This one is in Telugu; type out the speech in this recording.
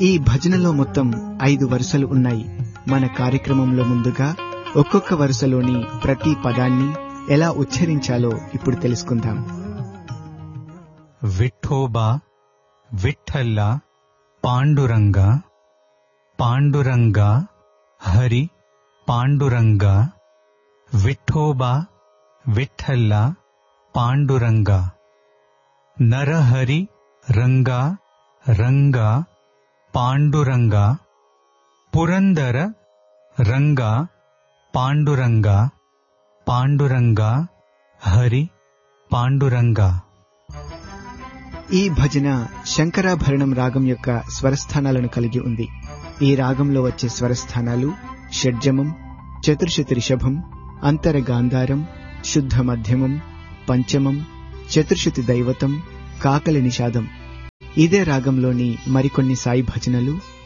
ఈ భజనలో మొత్తం ఐదు వరుసలు ఉన్నాయి మన కార్యక్రమంలో ముందుగా ఒక్కొక్క వరుసలోని ప్రతి పదాన్ని ఎలా ఉచ్చరించాలో ఇప్పుడు తెలుసుకుందాం విఠోబా విఠల్ల పాండురంగ పాండురంగ హరి పాండురంగ విఠోబా విఠల్ల పాండురంగ నరహరి రంగ రంగ పాండురంగ పురందర రంగ పాండురంగ పాండురంగ హరి పాండురంగ ఈ భజన శంకరాభరణం రాగం యొక్క స్వరస్థానాలను కలిగి ఉంది ఈ రాగంలో వచ్చే స్వరస్థానాలు షడ్జమం చతుర్శతి రిషభం అంతర గాంధారం శుద్ధ మధ్యమం పంచమం చతుర్శతి దైవతం కాకలి నిషాదం ఇదే రాగంలోని మరికొన్ని సాయి భజనలు